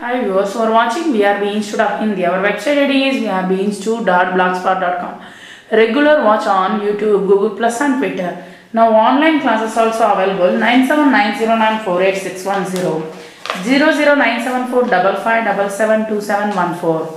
Hi viewers, for watching VRB Institute of Hindi. Our website ID is vrbinstitute.blogspot.com. Regular watch on YouTube, Google Plus and Twitter. Now online classes also available 9790948610 0097455772714.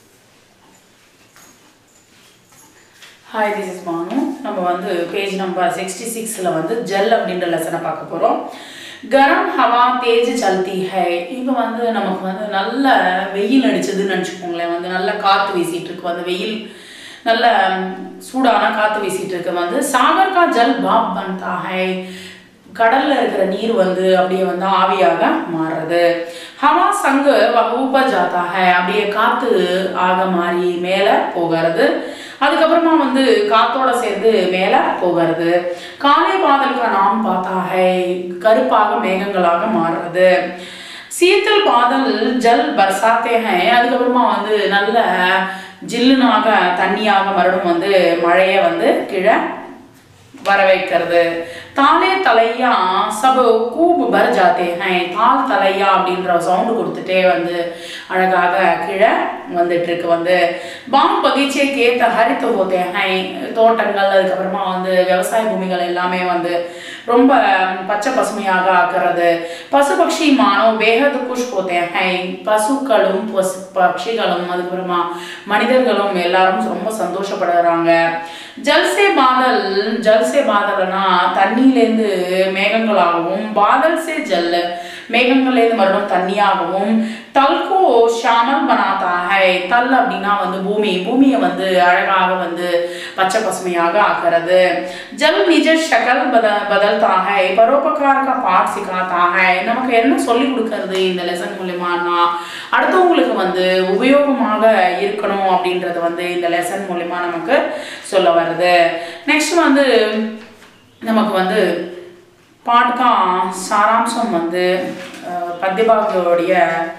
Hi this is Banu நம்ம வந்து page number sixty சிக்ஸில் வந்து gel அப்படின்ற லெசனை பார்க்க போகிறோம் கரம் ஹவா Tej சல்தி high இப்போ வந்து நமக்கு வந்து நல்ல வெயில் அடிச்சதுன்னு நினச்சிக்கோங்களேன் வந்து நல்ல காற்று வீசிட்டு இருக்கு வந்து வெயில் நல்ல சூடான காற்று வீசிட்டு இருக்கு வந்து சாகர் கா ஜல் பாப் பன்தா ஹை கடல்ல இருக்கிற நீர் வந்து அப்படியே வந்து ஆவியாக மாறுறது ஹவா சங்கு ஊப்ப ஜாத்தா ஹை அப்படியே காத்து ஆக மாறி மேலே போகிறது அதுக்கப்புறமா வந்து காத்தோட சேர்ந்து மேலே போகிறது காலை பாதலுக்கு நாம் பார்த்தா ஹை கருப்பாக மேகங்களாக மாறுறது சீத்தல் பாதல் ஜல் பர்சாத்தே ஹை அதுக்கப்புறமா வந்து நல்ல ஜில்லுனாக தண்ணியாக மறுபடியும் வந்து மழையை வந்து கீழே வர வைக்கிறது தாலே தலையா சப கூப் பர் ஜாத்தே ஹை தால் தலையா அப்படின்ற சவுண்டு கொடுத்துட்டே வந்து அழகாக கீழே வந்துட்டு இருக்கு வந்து பாங் பகீச்சே கேத்த ஹரித்து போத்தே ஹை தோட்டங்கள் அதுக்கப்புறமா வந்து விவசாய பூமிகள் எல்லாமே வந்து ரொம்ப பச்சை பசுமையாக ஆக்குறது பசு பக்ஷி மானோ பேகது குஷ் போத்தே ஹை பசுக்களும் பசு பட்சிகளும் அதுக்கப்புறமா மனிதர்களும் எல்லாரும் ரொம்ப சந்தோஷப்படுறாங்க ஜல்சே பாதல் ஜல்சே பாதல்னா தண்ணியிலேருந்து மேகங்களாகவும் பாதல் சே ஜல் மேகங்கள்லேருந்து மறுபடியும் தண்ணியாகவும் தல்கோ ஷாமல் பனாத்தா ஹை தல் அப்படின்னா வந்து பூமி பூமியை வந்து அழகாக வந்து பச்சை பசுமையாக ஆக்குறது ஜல் நிஜ ஷகல் பத பதல்தா ஹை பரோபகாரக பாட் சிக்காத்தா ஹை நமக்கு என்ன சொல்லி கொடுக்கறது இந்த லெசன் மூலியமானா அடுத்தவங்களுக்கு வந்து உபயோகமாக இருக்கணும் அப்படின்றது வந்து இந்த லெசன் மூலிமா நமக்கு சொல்ல வருது நெக்ஸ்ட் வந்து நமக்கு வந்து பாட்டுக்கா சாராம்சம் வந்து பத்தியபாகியோடைய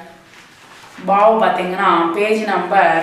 பாவ் பார்த்தீங்கன்னா page number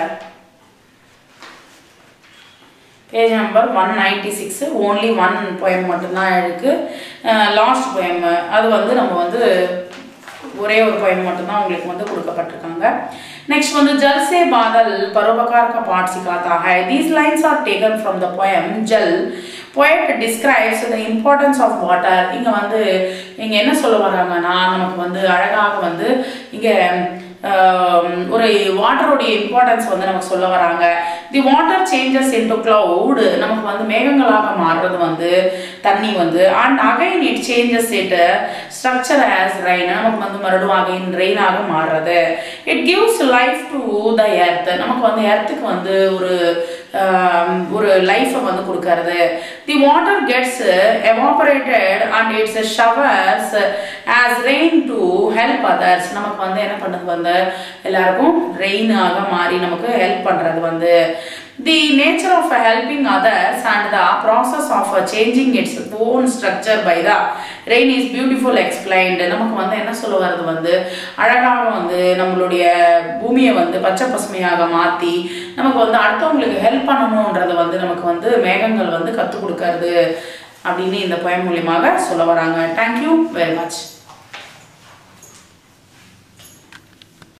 page number one ninety six only one poem மட்டும்தான் இருக்குது லாஸ்ட் பொயம் அது வந்து நம்ம வந்து ஒரே ஒரு பொயம் மட்டும்தான் உங்களுக்கு வந்து கொடுக்கப்பட்டிருக்காங்க நெக்ஸ்ட் வந்து ஜல்சே பாதல் பரோபகார் கா பாட் சிக்காத்தா ஹை these lines are taken from the poem Jal poet describes the importance of water இங்கே வந்து இங்கே என்ன சொல்ல வராங்கன்னா நமக்கு வந்து அழகாக வந்து இங்கே ஒரு வாட்டருடைய இம்பார்ட்டன்ஸ் வந்து நமக்கு சொல்ல வராங்க the water changes into cloud நமக்கு வந்து மேகங்களாக மாறுறது வந்து தண்ணி வந்து and again it changes it structure as rain நமக்கு வந்து மறுபடியும் அகைன் ரெயினாக மாறுறது it gives life to the earth நமக்கு வந்து எர்த்துக்கு வந்து ஒரு ஒரு லைஃப்பை வந்து கொடுக்கறது the water gets evaporated and it's showers as rain to help others நமக்கு வந்து என்ன பண்ணுறது வந்து எல்லாருக்கும் ரெயினாக மாறி நமக்கு ஹெல்ப் பண்ணுறது வந்து the nature of helping others and the process of changing its own structure by the rain is beautiful explained நமக்கு வந்து என்ன சொல்ல வர்றது வந்து அழகாக வந்து நம்மளுடைய பூமியை வந்து பச்சை பசுமையாக மாற்றி நமக்கு வந்து அடுத்தவங்களுக்கு ஹெல்ப் பண்ணணுன்றது வந்து நமக்கு வந்து மேகங்கள் வந்து கற்றுக் கொடுக்கறது அப்படின்னு இந்த பயன் மூலியமாக சொல்ல வராங்க தேங்க்யூ வெரி மச்